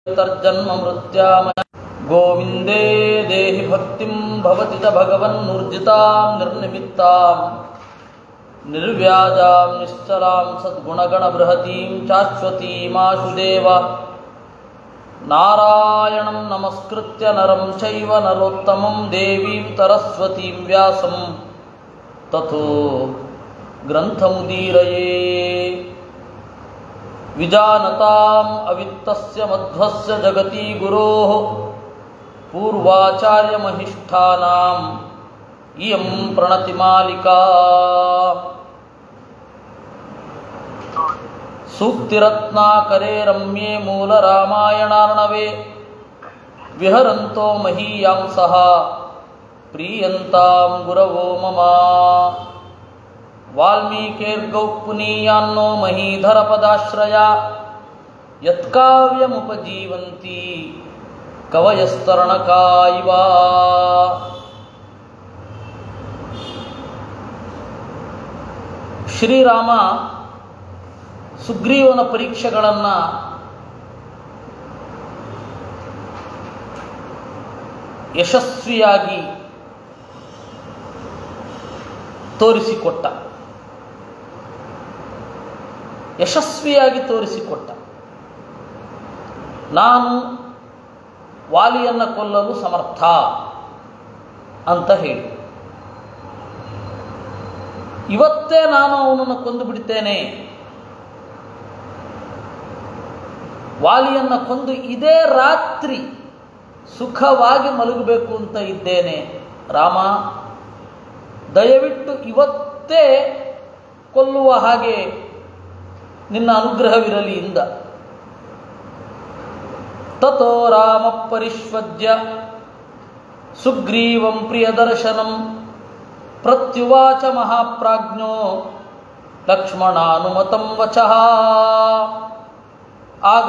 ತರ್ಜನ್ಮ ಮೃತ್ಯಾಮಯ ಗೋವಿಂದೇ ದೇಹಿ ಭಕ್ತಿಂ ಭವತಿ ಚ ಭಗವನ್ನೂರ್ಜಿತಾಂ ನಿರ್ನಿಮಿತ್ತಾಂ ನಿರ್ವ್ಯಾಜಾಂ ನಿಶ್ಚಲಾಂ ಸದ್ಗುಣಗಣ ಬೃಹತೀಂ ಶಾಶ್ವತೀಮಾಶುದೇವ ನಾರಾಯಣಂ ನಮಸ್ಕೃತ್ಯ ನರಂ ಚೈವ ನರೋತ್ತಮಂ ದೇವೀಂ ಸರಸ್ವತೀಂ ವ್ಯಾಸಂ ತಥೋ ಗ್ರಂಥಮುದೀರಯೇ ವಿಜಾನತಾಂ ಅವಿತ್ತಸ್ಯ ಮಧ್ವಸ್ಯ ಜಗತಿ ಗುರೋಃ ಪೂರ್ವಾಚಾರ್ಯಮಹಿಷ್ಠಾನಾಂ ಇಯಂ ಪ್ರಣತಿಮಾಲಿಕಾ ಸೂಕ್ತಿರತ್ನಾಕರೆ ರಮ್ಯೆ ಮೂಲರಾಮಾಯಣಾರ್ಣವೆ ವಿಹರಂತೋ ಮಹೀಯಾಂಸಃ ಪ್ರೀಯಂತಾಂ ಗುರವೋ ಮಮ ವಾಲ್ಮೀಕೇರ್ಗೌ ಪುನೀಯಾನ್ನೋ ಮಹೀಧರ ಪದಾಶ್ರಯ ಯತ್ಕಾವ್ಯಮುಪಜೀವಂತಿ ಕವಯಸ್ತರಣಕಾಯಿವ ಶ್ರೀರಾಮ ಸುಗ್ರೀವನ ಪರೀಕ್ಷೆಗಳನ್ನು ಯಶಸ್ವಿಯಾಗಿ ತೋರಿಸಿಕೊಟ್ಟ ಯಶಸ್ವಿಯಾಗಿ ತೋರಿಸಿಕೊಟ್ಟ ನಾನು ವಾಲಿಯನ್ನು ಕೊಲ್ಲಲು ಸಮರ್ಥ ಅಂತ ಹೇಳಿ ಇವತ್ತೇ ನಾನು ಅವನನ್ನು ಕೊಂದು ಬಿಡ್ತೇನೆ ವಾಲಿಯನ್ನು ಕೊಂದು ಇದೇ ರಾತ್ರಿ ಸುಖವಾಗಿ ಮಲಗಬೇಕು ಅಂತ ಇದ್ದೇನೆ ರಾಮ ದಯವಿಟ್ಟು ಇವತ್ತೇ ಕೊಲ್ಲುವ ಹಾಗೆ ನಿನ್ನ ಅನುಗ್ರಹವಿರಲಿ ಇಂದ ತಥೋ ರಾಮ ಪರಿಷ್ವಜ್ಯ ಸುಗ್ರೀವಂ ಪ್ರಿಯದರ್ಶನಂ ಪ್ರತ್ಯುವಾಚ ಮಹಾಪ್ರಾಜ್ಞೋ ಲಕ್ಷ್ಮಣಾನುಮತಂ ವಚಃ ಆಗ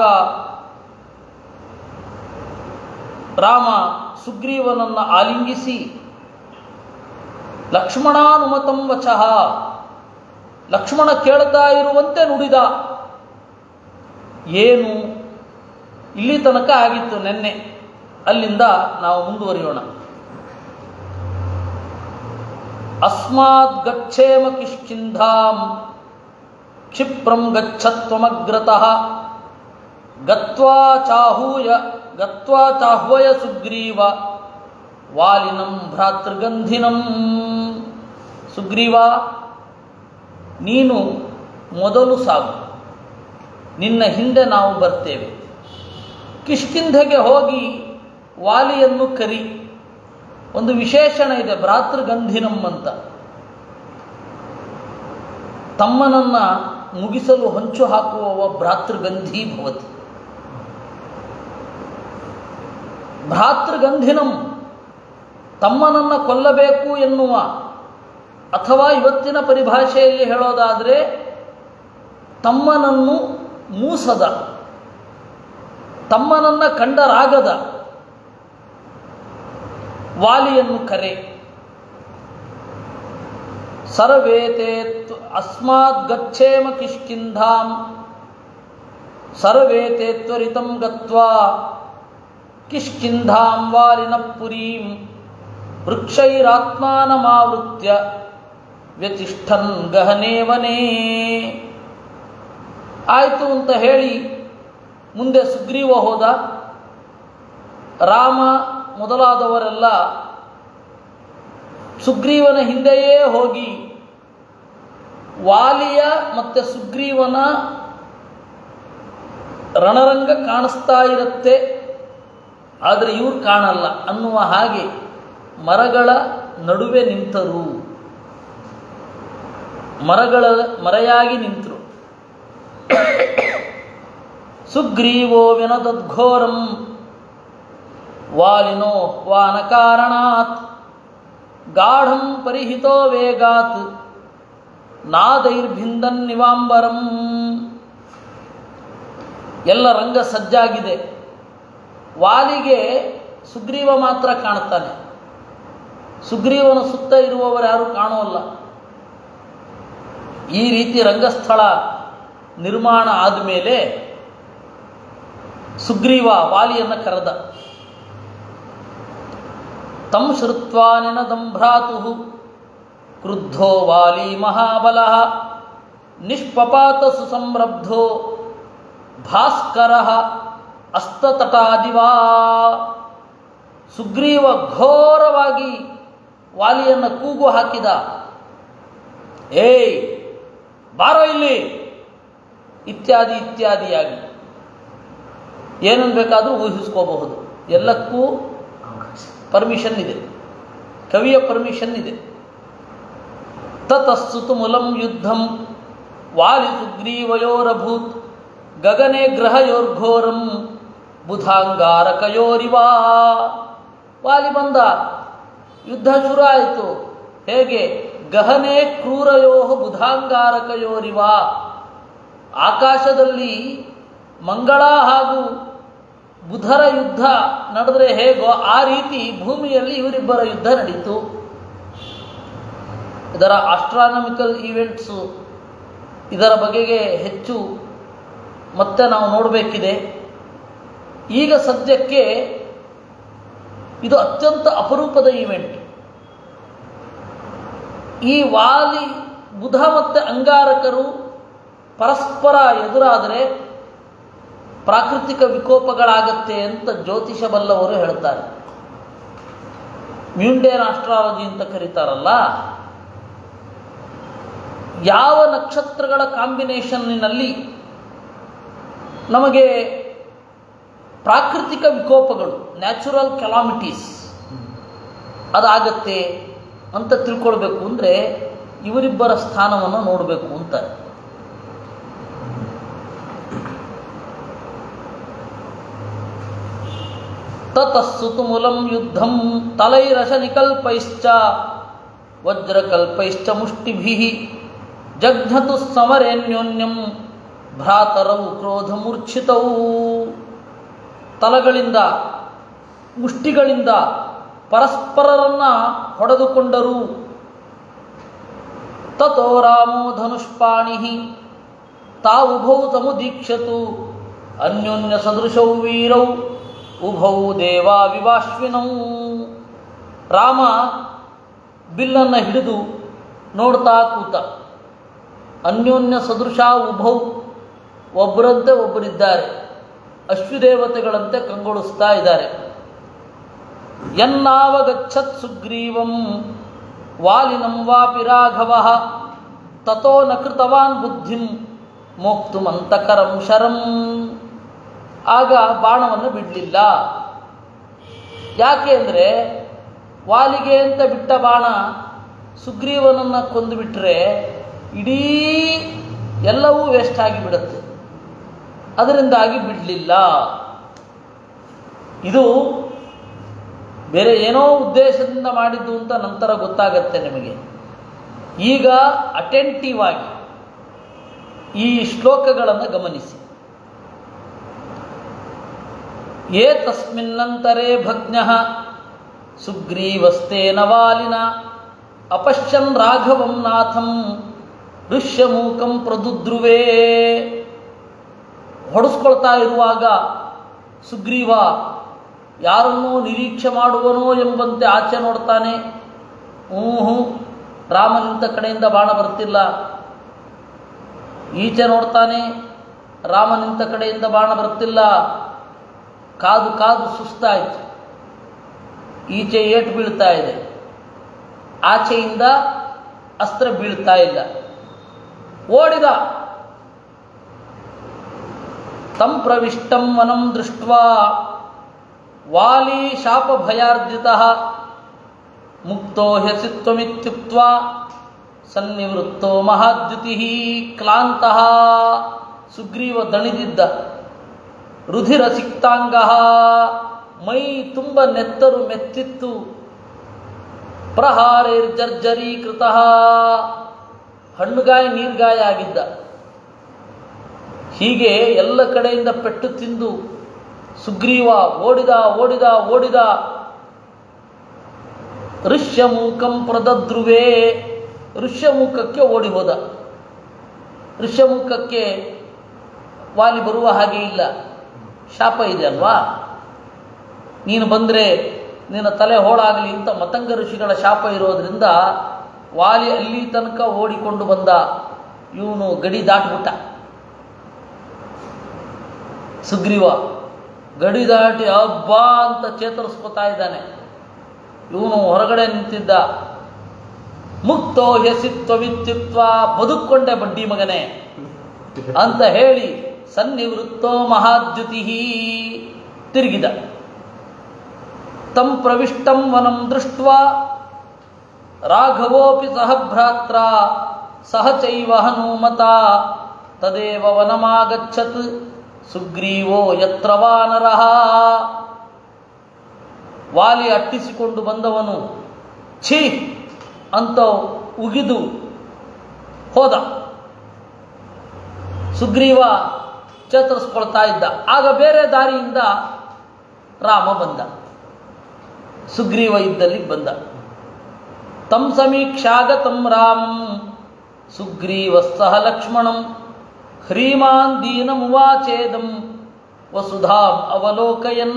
ರಾಮ ಸುಗ್ರೀವನನ್ನು ಆಲಿಂಗಿಸಿ ಲಕ್ಷ್ಮಣಾನುಮತಂ ವಚಃ ಲಕ್ಷ್ಮಣ ಕೇಳ್ತಾ ಇರುವಂತೆ ನುಡಿದ ಏನು ಇಲ್ಲಿ ತನಕ ಆಗಿತ್ತು ನಿನ್ನೆ ಅಲ್ಲಿಂದ ನಾವು ಮುಂದುವರಿಯೋಣ ಅಸ್ಮಾತ್ ಗಚ್ಚೇಮ ಕಿಷ್ಕಿಂಧಾಂ ಕ್ಷಿಪ್ರಂ ಗಚ್ಚತ್ವಮಗ್ರತಃ ಗತ್ವಾ ಚಾಹೂಯ ಗತ್ವಾ ಚಾಹ್ವಯ ಸುಗ್ರೀವ ವಾಲಿನಂ ಭ್ರಾತೃಗಂಧಿನಂ ಸುಗ್ರೀವ ನೀನು ಮೊದಲು ಸಾಗು ನಿನ್ನ ಹಿಂದೆ ನಾವು ಬರ್ತೇವೆ ಕಿಷ್ಕಿಂಧೆಗೆ ಹೋಗಿ ವಾಲಿಯನ್ನು ಕರಿ ಒಂದು ವಿಶೇಷಣ ಇದೆ ಭ್ರಾತೃಗಂಧಿನಂ ಅಂತ ತಮ್ಮನನ್ನ ಮುಗಿಸಲು ಹೊಂಚು ಹಾಕುವವ ಭ್ರಾತೃಗಂಧಿ ಭವತಿ ಭ್ರಾತೃಗಂಧಿನಂ ತಮ್ಮನನ್ನ ಕೊಲ್ಲಬೇಕು ಎನ್ನುವ ಅಥವಾ ಇವತ್ತಿನ ಪರಿಭಾಷೆಯಲ್ಲಿ ಹೇಳೋದಾದರೆ ತಮ್ಮನನ್ನು ಮೂಸದ ತಮ್ಮನನ್ನ ಕಂಡರಾಗದ ವಾಲಿಯನ್ನು ಕರೆ ಸರ್ವೇತೆ ಅಸ್ಮಾತ್ ಗಚ್ಚೇಮ ಕಿಷ್ಕಿಂಧಾಂ ಸರ್ವೇತೆ ತ್ವರಿತಂ ಗತ್ವಾ ಕಿಷ್ಕಿಂಧಾಂ ವಾಲಿನ ಪುರೀಂ ವೃಕ್ಷೈರಾತ್ಮಾನಮಾವೃತ್ಯ ವ್ಯತಿಷ್ಠನ್ ಗಹನೇ ವನೇ ಆಯಿತು ಅಂತ ಹೇಳಿ ಮುಂದೆ ಸುಗ್ರೀವ ಹೋದ ರಾಮ ಮೊದಲಾದವರೆಲ್ಲ ಸುಗ್ರೀವನ ಹಿಂದೆಯೇ ಹೋಗಿ ವಾಲಿಯ ಮತ್ತು ಸುಗ್ರೀವನ ರಣರಂಗ ಕಾಣಿಸ್ತಾ ಇರುತ್ತೆ ಆದರೆ ಇವ್ರು ಕಾಣಲ್ಲ ಅನ್ನುವ ಹಾಗೆ ಮರಗಳ ನಡುವೆ ನಿಂತರು ಮರಗಳ ಮರೆಯಾಗಿ ನಿಂತರು ಸುಗ್ರೀವೋ ವಿನದದ್ಘೋರಂ ವಾಲಿನೋ ವಾನ ಕಾರಣಾತ್ ಗಾಢಂ ಪರಿಹಿತೋ ವೇಗಾತ್ ನಾದೈರ್ಭಿಂದನ್ ನಿವಾಂಬರಂ ಎಲ್ಲ ರಂಗ ಸಜ್ಜಾಗಿದೆ ವಾಲಿಗೆ ಸುಗ್ರೀವ ಮಾತ್ರ ಕಾಣ್ತಾನೆ ಸುಗ್ರೀವನ ಸುತ್ತ ಇರುವವರು ಯಾರು ಕಾಣುವಲ್ಲ ಈ ರೀತಿ ರಂಗಸ್ಥಳ ನಿರ್ಮಾಣ ಆದಮೇಲೆ ಸುಗ್ರೀವ ವಾಲಿಯನ್ನು ಕರೆದ ತಂ ಶ್ರುತ್ವಾ ನಿನದಂ ಭ್ರಾತು ಕ್ರುದ್ಧೋ ವಾಲಿ ಮಹಾಬಲ ನಿಷ್ಪಪಾತ ಸುಸಂರಬ್ಧೋ ಭಾಸ್ಕರ ಅಸ್ತತಟಾದಿವಾ ಸುಗ್ರೀವ ಘೋರವಾಗಿ ವಾಲಿಯನ್ನು ಕೂಗು ಹಾಕಿದ ಏಯ್ ಬಾರೋ ಇಲ್ಲಿ ಇತ್ಯಾದಿ ಇತ್ಯಾದಿಯಾಗಿ ಏನನ್ನು ಬೇಕಾದರೂ ಊಹಿಸ್ಕೋಬಹುದು ಎಲ್ಲಕ್ಕೂ ಪರ್ಮಿಷನ್ ಇದೆ ಕವಿಯ ಪರ್ಮಿಷನ್ ಇದೆ ತತಸ್ಸುತು ಮುಲಂ ಯುದ್ಧಂ ವಾಲಿ ಸುಗ್ರೀವಯೋರಭೂತ್ ಗಗನೆ ಗ್ರಹಯೋರ್ಘೋರಂ ಬುಧಾಂಗಾರಕಯೋರಿವಾ ವಾಲಿ ಬಂದ ಯುದ್ಧ ಶುರು ಆಯಿತು ಹೇಗೆ ಗಹನೆ ಕ್ರೂರಯೋ ಬುಧಾಂಗಾರಕಯೋರಿವ ಆಕಾಶದಲ್ಲಿ ಮಂಗಳ ಹಾಗೂ ಬುಧರ ಯುದ್ಧ ನಡೆದ್ರೆ ಹೇಗೋ ಆ ರೀತಿ ಭೂಮಿಯಲ್ಲಿ ಇವರಿಬ್ಬರ ಯುದ್ಧ ನಡೀತು ಇದರ ಆಸ್ಟ್ರಾನಮಿಕಲ್ ಈವೆಂಟ್ಸು ಇದರ ಬಗೆಗೆ ಹೆಚ್ಚು ಮತ್ತೆ ನಾವು ನೋಡಬೇಕಿದೆ ಈಗ ಸದ್ಯಕ್ಕೆ ಇದು ಅತ್ಯಂತ ಅಪರೂಪದ ಈವೆಂಟ್ ಈ ವಾಲಿ ಬುಧ ಮತ್ತು ಅಂಗಾರಕರು ಪರಸ್ಪರ ಎದುರಾದರೆ ಪ್ರಾಕೃತಿಕ ವಿಕೋಪಗಳಾಗತ್ತೆ ಅಂತ ಜ್ಯೋತಿಷ ಬಲ್ಲವರು ಹೇಳ್ತಾರೆ ಮ್ಯೂಂಡೇನ್ ಆಸ್ಟ್ರಾಲಜಿ ಅಂತ ಕರೀತಾರಲ್ಲ ಯಾವ ನಕ್ಷತ್ರಗಳ ಕಾಂಬಿನೇಷನ್ನಿನಲ್ಲಿ ನಮಗೆ ಪ್ರಾಕೃತಿಕ ವಿಕೋಪಗಳು ನ್ಯಾಚುರಲ್ ಕೆಲಾಮಿಟೀಸ್ ಅದಾಗತ್ತೆ ಅಂತ ತಿಳ್ಕೊಳ್ಬೇಕು ಅಂದರೆ ಇವರಿಬ್ಬರ ಸ್ಥಾನವನ್ನು ನೋಡಬೇಕು ಅಂತ ತತಸ್ಸುತು ಮುಲಂ ಯುದ್ಧಂ ತಲೈರಶನಿಕಲ್ಪೈಶ್ಚ ವಜ್ರಕಲ್ಪೈಶ್ಚ ಮುಷ್ಟಿಭಿ ಜಘ್ನತು ಸಮರೇನ್ಯೋನ್ಯಂ ಭ್ರಾತರವು ಕ್ರೋಧಮೂರ್ಛಿತವು ತಲಗಳಿಂದ ಮುಷ್ಟಿಗಳಿಂದ ಪರಸ್ಪರರನ್ನ ಹೊಡೆದುಕೊಂಡರು ತಥೋ ರಾಮೋ ಧನುಷ್ಪಾಣಿ ತಾವುಭೌ ಸಮುದೀಕ್ಷತು ಅನ್ಯೋನ್ಯ ಸದೃಶೌ ವೀರೌ ಉಭೌ ದೇವಾ ವಿವಾಶ್ವಿನೌ ರಾಮ ಬಿಲ್ಲನ್ನು ಹಿಡಿದು ನೋಡ್ತಾ ಕೂತ ಅನ್ಯೋನ್ಯ ಸದೃಶ ಉಭೌ ಒಬ್ಬರಂತೆ ಒಬ್ಬರಿದ್ದಾರೆ ಅಶ್ವದೇವತೆಗಳಂತೆ ಕಂಗೊಳಿಸ್ತಾ ಇದ್ದಾರೆ ಯನ್ನಾವಗಚ್ಚತ್ ಸುಗ್ರೀವಂ ವಾಲಿನಂ ವಾಪಿ ರಾಘವ ತಥೋ ನ ಕೃತವಾನ್ ಬುದ್ಧಿಂ ಮೋಕ್ತುಮಂತಕರಂ ಶರಂ ಆಗ ಬಾಣವನ್ನು ಬಿಡಲಿಲ್ಲ ಯಾಕೆ ಅಂದರೆ ವಾಲಿಗೆ ಅಂತ ಬಿಟ್ಟ ಬಾಣ ಸುಗ್ರೀವನನ್ನು ಕೊಂದು ಬಿಟ್ಟರೆ ಇಡೀ ಎಲ್ಲವೂ ವೇಸ್ಟ್ ಆಗಿಬಿಡುತ್ತೆ ಅದರಿಂದಾಗಿ ಬಿಡಲಿಲ್ಲ ಇದು ಬೇರೆ ಏನೋ ಉದ್ದೇಶದಿಂದ ಮಾಡಿದ್ದು ಅಂತ ನಂತರ ಗೊತ್ತಾಗತ್ತೆ ನಿಮಗೆ ಈಗ ಅಟೆಂಟಿವ್ ಆಗಿ ಈ ಶ್ಲೋಕಗಳನ್ನು ಗಮನಿಸಿ ಏ ತಸ್ಮಿನ್ನಂತರೇ ಭಗ್ನ ಸುಗ್ರೀವಸ್ತೇನ ವಾಲಿನ ಅಪಶ್ಯನ್ ರಾಘವಂ ನಾಥಂ ಋಷ್ಯಮೂಕಂ ಪ್ರದುದ್ರುವೇ ಹೊಡೆಸ್ಕೊಳ್ತಾ ಇರುವಾಗ ಸುಗ್ರೀವ ಯಾರನ್ನೂ ನಿರೀಕ್ಷೆ ಮಾಡುವನೋ ಎಂಬಂತೆ ಆಚೆ ನೋಡ್ತಾನೆ ಹ್ಞೂ ರಾಮ ನಿಂತ ಕಡೆಯಿಂದ ಬಾಣ ಬರ್ತಿಲ್ಲ ಈಚೆ ನೋಡ್ತಾನೆ ರಾಮ ನಿಂತ ಕಡೆಯಿಂದ ಬಾಣ ಬರ್ತಿಲ್ಲ ಕಾದು ಕಾದು ಸುಸ್ತಾಯಿತು ಈಚೆ ಏಟು ಬೀಳ್ತಾ ಇದೆ ಆಚೆಯಿಂದ ಅಸ್ತ್ರ ಬೀಳ್ತಾ ಇಲ್ಲ ಓಡಿದ ತಂ ಪ್ರವಿಷ್ಟಂ ವನಂ ದೃಷ್ಟ್ವಾ ವಾಲಿ ಶಾಪ ಭಯಾರ್ಜಿತ ಮುಕ್ತೋ ಹ್ಯಸಿತ್ವಮಿತ್ಯುಕ್ತ ಸನ್ನಿವೃತ್ತೋ ಮಹಾದ್ಯುತಿ ಕ್ಲಾಂತಃ ಸುಗ್ರೀವ ದಣಿದಿದ್ದ ರುಧಿರ ಸಿಕ್ತಾಂಗ ಮೈ ತುಂಬ ನೆತ್ತರು ಮೆತ್ತಿತ್ತು ಪ್ರಹಾರೈರ್ಜರ್ಜರೀಕೃತ ಹಣ್ಣುಗಾಯ ನೀರ್ಗಾಯ ಆಗಿದ್ದ ಹೀಗೆ ಎಲ್ಲ ಕಡೆಯಿಂದ ಪೆಟ್ಟು ತಿಂದು ಸುಗ್ರೀವ ಓಡಿದ ಓಡಿದ ಓಡಿದ ಋಷ್ಯಮೂಕಂ ಪ್ರದದ್ರುವೇ ಋಷ್ಯಮೂಕಕ್ಕೆ ಓಡಿ ಹೋದ ಋಷ್ಯಮೂಕಕ್ಕೆ ವಾಲಿ ಬರುವ ಹಾಗೆ ಇಲ್ಲ ಶಾಪ ಇದೆ ಅಲ್ವಾ ನೀನು ಬಂದರೆ ನಿನ್ನ ತಲೆ ಹೋಳಾಗಲಿ ಅಂತ ಮತಂಗ ಋಷಿಗಳ ಶಾಪ ಇರೋದ್ರಿಂದ ವಾಲಿ ಅಲ್ಲಿ ತನಕ ಓಡಿಕೊಂಡು ಬಂದ ಇವನು ಗಡಿ ದಾಟ್ಬಿಟ್ಟ ಸುಗ್ರೀವ ಗಡಿ ದಾಟಿ ಹಬ್ಬ ಅಂತ ಚೇತರಿಸ್ಕೊತಾ ಇದ್ದಾನೆ ಇವನು ಹೊರಗಡೆ ನಿಂತಿದ್ದ ಮುಕ್ತೋ ಯಸಿತ್ವವಿತ್ಯುಕ್ತ ಬದುಕೊಂಡೆ ಬಡ್ಡಿ ಮಗನೇ ಅಂತ ಹೇಳಿ ಸನ್ನಿವೃತ್ತೋ ಮಹಾದ್ಯುತಿ ತಿರುಗಿದ ತಂ ಪ್ರವಿಷ್ಟಂ ವನಂ ದೃಷ್ಟ ರಾಘವೋಪಿ ಸಹ ಭ್ರಾತ್ರ ಸಹ ಚೈವ ಹನುಮತ ತದೇವ ವನಮಾಗಚ್ಚತ್ ಸುಗ್ರೀವೋ ಯತ್ರ ವಾನರಃ ವಾಲಿ ಅಟ್ಟಿಸಿಕೊಂಡು ಬಂದವನು ಛೀ ಅಂತ ಉಗಿದು ಹೋದ ಸುಗ್ರೀವ ಚೇತರಿಸ್ಕೊಳ್ತಾ ಇದ್ದ ಆಗ ಬೇರೆ ದಾರಿಯಿಂದ ರಾಮ ಬಂದ ಸುಗ್ರೀವ ಇದ್ದಲ್ಲಿ ಬಂದ ತಂ ಸಮೀಕ್ಷಾಗತಂ ರಾಮಂ ಸುಗ್ರೀವಸ್ಸಹ ಲಕ್ಷ್ಮಣಂ ಹ್ರೀಮಾನ್ ದೀನಮುವಾಚೇದಂ ವಸುಧಾಂ ಅವಲೋಕಯನ್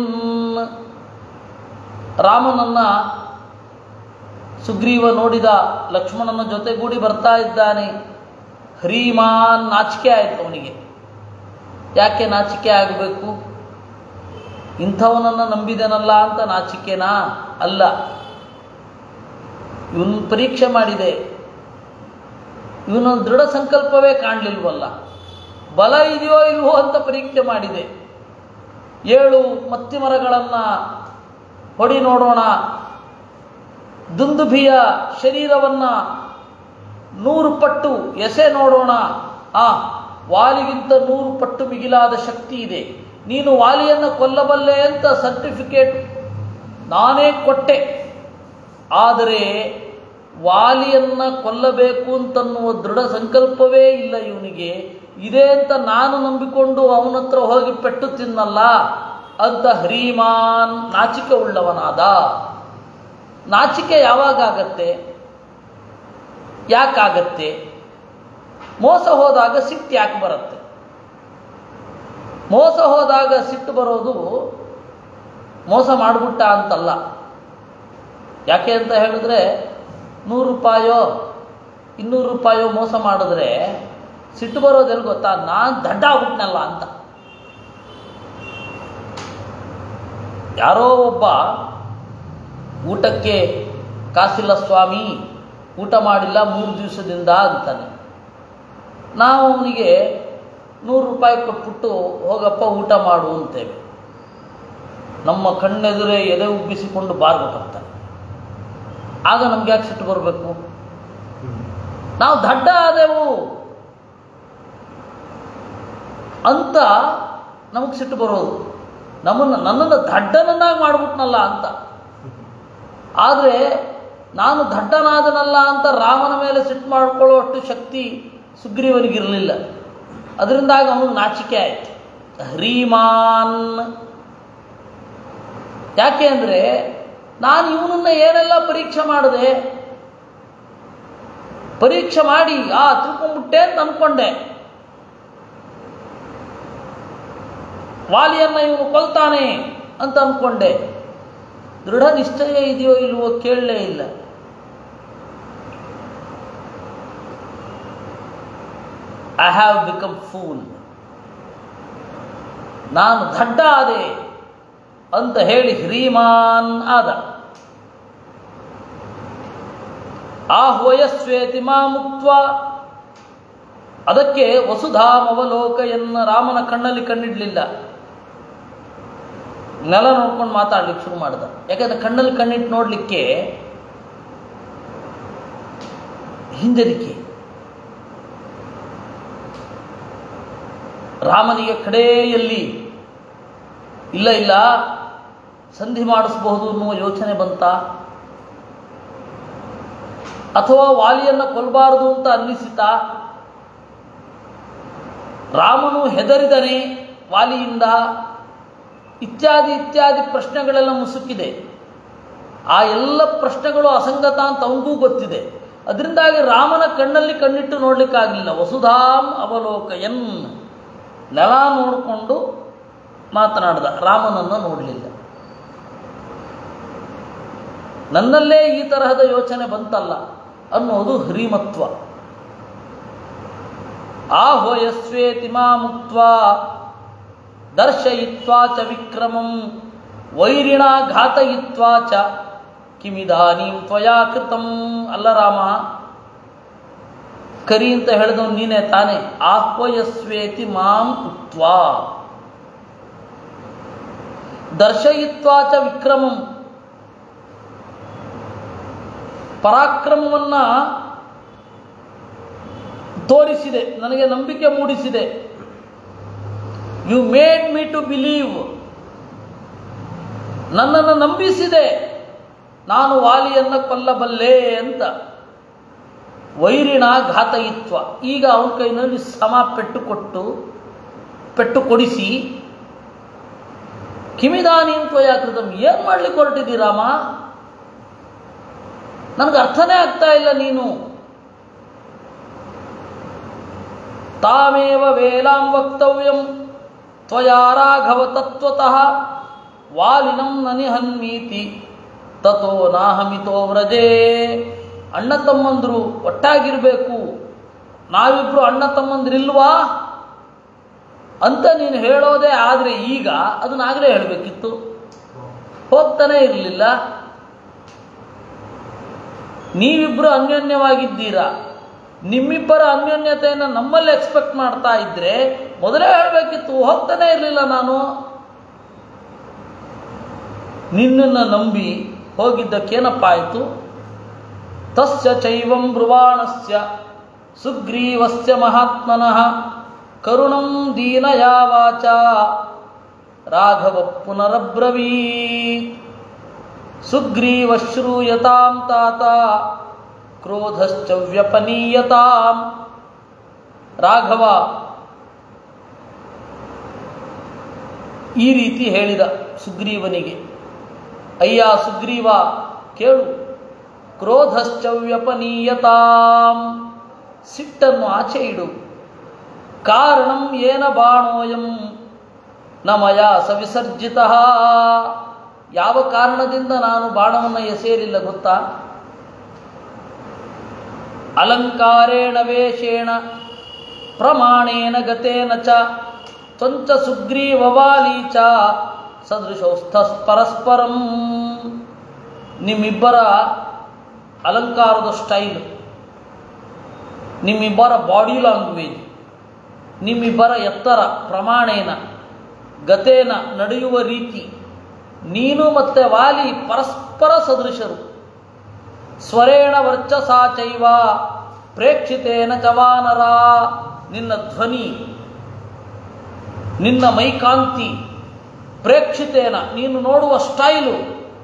ರಾಮನನ್ನ ಸುಗ್ರೀವ ನೋಡಿದ ಲಕ್ಷ್ಮಣನ ಜೊತೆಗೂಡಿ ಬರ್ತಾ ಇದ್ದಾನೆ ಹ್ರೀಮಾನ್ ನಾಚಿಕೆ ಆಯಿತು ಅವನಿಗೆ ಯಾಕೆ ನಾಚಿಕೆ ಆಗಬೇಕು ಇಂಥವನನ್ನು ನಂಬಿದನಲ್ಲ ಅಂತ ನಾಚಿಕೆನಾ ಅಲ್ಲ ಇವನ್ ಪರೀಕ್ಷೆ ಮಾಡಿದೆ ಇವನ ದೃಢ ಸಂಕಲ್ಪವೇ ಕಾಣಲಿಲ್ವಲ್ಲ ಬಲ ಇದೆಯೋ ಇಲ್ವೋ ಅಂತ ಪರೀಕ್ಷೆ ಮಾಡಿದೆ ಏಳು ಮತ್ತಿ ಮರಗಳನ್ನು ಹೊಡಿ ನೋಡೋಣ ದುಂದುಭಿಯ ಶರೀರವನ್ನು ನೂರು ಪಟ್ಟು ಎಸೆ ನೋಡೋಣ ಆ ವಾಲಿಗಿಂತ ನೂರು ಪಟ್ಟು ಮಿಗಿಲಾದ ಶಕ್ತಿ ಇದೆ ನೀನು ವಾಲಿಯನ್ನು ಕೊಲ್ಲಬಲ್ಲೆ ಅಂತ ಸರ್ಟಿಫಿಕೇಟ್ ನಾನೇ ಕೊಟ್ಟೆ ಆದರೆ ವಾಲಿಯನ್ನ ಕೊಲ್ಲಬೇಕು ಅಂತನ್ನುವ ದೃಢ ಸಂಕಲ್ಪವೇ ಇಲ್ಲ ಇವನಿಗೆ ಇದೆ ಅಂತ ನಾನು ನಂಬಿಕೊಂಡು ಅವನ ಹತ್ರ ಹೋಗಿ ಪೆಟ್ಟು ತಿನ್ನಲ್ಲ ಅಂತ ಹ್ರೀಮಾನ್ ನಾಚಿಕೆ ಉಳ್ಳವನಾದ ನಾಚಿಕೆ ಯಾವಾಗ ಆಗತ್ತೆ ಯಾಕಾಗತ್ತೆ ಮೋಸ ಹೋದಾಗ ಸಿಟ್ಟು ಯಾಕೆ ಬರುತ್ತೆ ಮೋಸ ಹೋದಾಗ ಸಿಟ್ಟು ಬರೋದು ಮೋಸ ಮಾಡಿಬಿಟ್ಟ ಅಂತಲ್ಲ ಯಾಕೆ ಅಂತ ಹೇಳಿದ್ರೆ ನೂರು ರೂಪಾಯೋ ಇನ್ನೂರು ರೂಪಾಯೋ ಮೋಸ ಮಾಡಿದ್ರೆ ಸಿಟ್ಟು ಬರೋದೆಲ್ಲಿ ಗೊತ್ತಾ ನಾನು ದಡ್ಡ ಆಗ್ಬಿಟ್ನಲ್ಲ ಅಂತ ಯಾರೋ ಒಬ್ಬ ಊಟಕ್ಕೆ ಕಾಸಿಲ್ಲ ಸ್ವಾಮಿ ಊಟ ಮಾಡಿಲ್ಲ ಮೂರು ದಿವಸದಿಂದ ಅಂತಾನೆ ನಾವು ಅವನಿಗೆ ನೂರು ರೂಪಾಯಿ ಕೊಟ್ಬಿಟ್ಟು ಹೋಗಪ್ಪ ಊಟ ಮಾಡು ಅಂತೇವೆ ನಮ್ಮ ಕಣ್ಣೆದುರೇ ಎದೆ ಉಬ್ಬಿಸಿಕೊಂಡು ಬಾರ್ಗೆ ಬರ್ತಾನೆ ಆಗ ನಮ್ಗೆ ಯಾಕೆ ಸಿಟ್ಟು ಬರಬೇಕು ನಾವು ದಡ್ಡ ಆದೆವು ಅಂತ ನಮಗೆ ಸಿಟ್ಟು ಬರೋದು ನಮ್ಮನ್ನು ನನ್ನನ್ನು ದಡ್ಡನನ್ನಾಗಿ ಮಾಡ್ಬಿಟ್ನಲ್ಲ ಅಂತ ಆದರೆ ನಾನು ದಡ್ಡನಾದನಲ್ಲ ಅಂತ ರಾಮನ ಮೇಲೆ ಸಿಟ್ಟು ಮಾಡ್ಕೊಳ್ಳುವಷ್ಟು ಶಕ್ತಿ ಸುಗ್ರೀವನಿಗಿರಲಿಲ್ಲ ಅದರಿಂದಾಗಿ ಅವನಿಗೆ ನಾಚಿಕೆ ಆಯಿತು ಹ್ರೀಮಾನ್ ಯಾಕೆ ಅಂದರೆ ನಾನು ಇವನನ್ನ ಏನೆಲ್ಲ ಪರೀಕ್ಷೆ ಮಾಡಿದೆ ಪರೀಕ್ಷೆ ಮಾಡಿ ಆ ತಿಳ್ಕೊಂಡ್ಬಿಟ್ಟೆ ಅಂತ ಅನ್ಕೊಂಡೆ ವಾಲಿಯನ್ನ ಇವನು ಕೊಲ್ತಾನೆ ಅಂತ ಅನ್ಕೊಂಡೆ ದೃಢ ನಿಶ್ಚಯ ಇದೆಯೋ ಇಲ್ವೋ ಕೇಳಲೇ ಇಲ್ಲ ಐ ಹ್ಯಾವ್ ಬಿಕಮ್ ಫೂಲ್ ನಾನು ದಡ್ಡ ಆದೆ ಅಂತ ಹೇಳಿ ಹ್ರೀಮಾನ್ ಆದ ಆಹ್ವಯಸ್ವೇತಿ ಮಾಮುಕ್ತ ಅದಕ್ಕೆ ವಸುಧಾಮವಲೋಕಯನ್ನ ರಾಮನ ಕಣ್ಣಲ್ಲಿ ಕಣ್ಣಿಡ್ಲಿಲ್ಲ ನೆಲ ನೋಡ್ಕೊಂಡು ಮಾತಾಡ್ಲಿಕ್ಕೆ ಶುರು ಮಾಡಿದ ಯಾಕಂದ್ರೆ ಕಣ್ಣಲ್ಲಿ ಕಣ್ಣಿಟ್ಟು ನೋಡ್ಲಿಕ್ಕೆ ಹಿಂಜರಿಕೆ ರಾಮನಿಗೆ ಕಡೆಯಲ್ಲಿ ಇಲ್ಲ ಇಲ್ಲ ಸಂಧಿ ಮಾಡಿಸಬಹುದು ಅನ್ನುವ ಯೋಚನೆ ಬಂತ ಅಥವಾ ವಾಲಿಯನ್ನ ಕೊಲ್ಲಬಾರದು ಅಂತ ಅನ್ನಿಸಿತ ರಾಮನು ಹೆದರಿದನೆ ವಾಲಿಯಿಂದ ಇತ್ಯಾದಿ ಇತ್ಯಾದಿ ಪ್ರಶ್ನೆಗಳೆಲ್ಲ ಮುಸುಕಿದೆ ಆ ಎಲ್ಲ ಪ್ರಶ್ನೆಗಳು ಅಸಂಗತ ಅಂತ ಅವನಿಗೂ ಗೊತ್ತಿದೆ ಅದರಿಂದಾಗಿ ರಾಮನ ಕಣ್ಣಲ್ಲಿ ಕಣ್ಣಿಟ್ಟು ನೋಡ್ಲಿಕ್ಕಾಗಲಿಲ್ಲ ವಸುಧಾಂ ಅವಲೋಕಯನ್ ನೆಲ ನೋಡಿಕೊಂಡು ಮಾತನಾಡಿದ ರಾಮನನ್ನು ನೋಡಲಿಲ್ಲ ನನ್ನಲ್ಲೇ ಈ ತರಹದ ಯೋಚನೆ ಬಂತಲ್ಲ ಅನ್ನೋದು ಹ್ರೀಮತ್ವ ಆಹೋಯಸ್ವೇತಿ ಮುಕ್ತ ದರ್ಶಯಿತ್ವಾ ಚ ವಿಕ್ರಮಂ ವೈರಿಣ ಘಾತಯಿತ್ವಾ ಚ ಕಿಮಿದಾನೀಂ ತ್ವಯಾ ಕೃತಂ ಅಲ್ಲ ರಾಮ ಕರಿ ಅಂತ ಹೇಳಿದವ್ ನೀನೇ ತಾನೇ ಆಹ್ವಯಸ್ವೇತಿ ಮಾಂ ಉಕ್ತ್ವಾ ದರ್ಶಯಿತ್ವಾ ಚ ವಿಕ್ರಮಂ ಪರಾಕ್ರಮವನ್ನ ತೋರಿಸಿದೆ ನನಗೆ ನಂಬಿಕೆ ಮೂಡಿಸಿದೆ you made me to believe ನನ್ನನ್ನು ನಂಬಿಸಿದೆ ನಾನು ವಾಲಿಯನ್ನು ಕೊಲ್ಲಬಲ್ಲೆ ಅಂತ ವೈರಿಣ ಘಾತಯಿತ್ವ ಈಗ ಅವನ ಕೈನಲ್ಲಿ ಸಮ ಪೆಟ್ಟು ಕೊಟ್ಟು ಪೆಟ್ಟು ಕೊಡಿಸಿ ಕಿಮಿದಾನಿ ತ್ವಯಾಕೃತಂ ಏನು ಮಾಡ್ಲಿಕ್ಕೆ ಹೊರಟಿದ್ದೀ ರಾಮ ನನಗೆ ಅರ್ಥನೇ ಆಗ್ತಾ ಇಲ್ಲ ನೀನು ತಾಮೇವ ವೇಲಾಂ ವಕ್ತವ್ಯಂ ತ್ವಯಾ ರಾಘವ ತತ್ವತಃ ವಾಲಿನಂ ನನಿಹನ್ಮೀತಿ ತಥೋ ನಾಹಮಿತೋ ವ್ರಜೇ ಅಣ್ಣ ತಮ್ಮಂದ್ರು ಒಟ್ಟಾಗಿರಬೇಕು ನಾವಿಬ್ರು ಅಣ್ಣ ತಮ್ಮಂದ್ರಿಲ್ವಾ ಅಂತ ನೀನು ಹೇಳೋದೇ ಆದರೆ ಈಗ ಅದನ್ನಾಗಲೇ ಹೇಳಬೇಕಿತ್ತು ಹೋಗ್ತಾನೆ ಇರಲಿಲ್ಲ ನೀವಿಬ್ಬರು ಅನ್ಯೋನ್ಯವಾಗಿದ್ದೀರಾ ನಿಮ್ಮಿಬ್ಬರ ಅನ್ಯೋನ್ಯತೆಯನ್ನು ನಮ್ಮಲ್ಲಿ ಎಕ್ಸ್ಪೆಕ್ಟ್ ಮಾಡ್ತಾ ಇದ್ರೆ ಮೊದಲೇ ಹೇಳಬೇಕಿತ್ತು ಹೋಗ್ತಾನೆ ಇರಲಿಲ್ಲ ನಾನು ನಿನ್ನನ್ನು ನಂಬಿ ಹೋಗಿದ್ದಕ್ಕೇನಪ್ಪ ಆಯಿತು ತಸ್ಯ ಚೈವಂ ಬ್ರುವಾಣಸ್ಯ ಸುಗ್ರೀವಸ್ಯ ಮಹಾತ್ಮನಃ ಕರುಣಂ ದೀನಯಾವಾಚ ರಾಘವ ಪುನರಬ್ರವೀತ್ ಸುಗ್ರೀವ ಶ್ರೂಯತಾಂ ತಾತ ಕ್ರೋಧಶ್ಚ ವ್ಯಪನೀಯತಾಂ ರಾಘವ ಈ ರೀತಿ ಹೇಳಿದ ಸುಗ್ರೀವನಿಗೆ ಅಯ್ಯ ಸುಗ್ರೀವ ಕೇಳು ಕ್ರೋಧಶ್ಚ ವ್ಯಪನೀಯತಾಂ ಸಿಟ್ಟನ್ನು ಆಚೆ ಇಡು ಕಾರಣಂ ಏನ ಬಾಣೋಯಂ ನಮಯ ಸವಿಸರ್ಜಿತ ಯಾವ ಕಾರಣದಿಂದ ನಾನು ಬಾಣವನ್ನು ಎಸೆಯಲಿಲ್ಲ ಗೊತ್ತಾ ಅಲಂಕಾರೇಣ ವೇಷೇಣ ಪ್ರಮಾಣೇನ ಗತೇನ ಚ ತ್ವಂಚ ಸುಗ್ರೀವವಾಲಿ ಚ ಸದೃಶೌಸ್ಥ ಪರಸ್ಪರಂ ನಿಮ್ಮಿಬ್ಬರ ಅಲಂಕಾರದ ಸ್ಟೈಲ್ ನಿಮ್ಮಿಬ್ಬರ ಬಾಡಿ ಲ್ಯಾಂಗ್ವೇಜ್ ನಿಮ್ಮಿಬ್ಬರ ಎತ್ತರ ಪ್ರಮಾಣೇನ ಗತೇನ ನಡೆಯುವ ರೀತಿ ನೀನು ಮತ್ತೆ ವಾಲಿ ಪರಸ್ಪರ ಸದೃಶರು ಸ್ವರೇಣ ವರ್ಚಸಾ ಚೈವ ಪ್ರೇಕ್ಷಿತೇನ ಚವಾನರ ನಿನ್ನ ಧ್ವನಿ ನಿನ್ನ ಮೈಕಾಂತಿ ಪ್ರೇಕ್ಷಿತೇನ ನೀನು ನೋಡುವ ಸ್ಟೈಲು